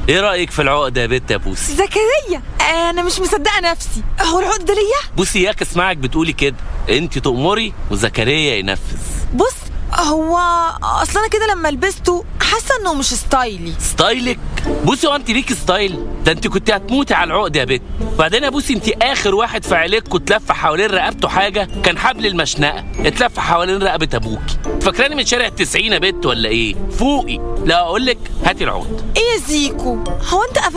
ايه رايك في العقده يا بت يا بوسي زكريا انا مش مصدقه نفسي هو العقد ده ليا بوسي ياك اسمعك بتقولي كده انت تؤمري وزكريا ينفذ بص هو اصل انا كده لما لبسته حاسه انه مش ستايلي ستايلك بوسي هو انت ليكي ستايل ده انت كنت هتموتي على العقد يا بت وبعدين يا بوسي انت اخر واحد في عيلتكوا اتلف حوالين رقبته حاجه كان حبل المشنقه اتلف حوالين رقبه ابوكي فاكراني من شارع التسعين يا بت ولا ايه فوقي لا اقول لك هاتي العقد ايه يا زيكو هو انت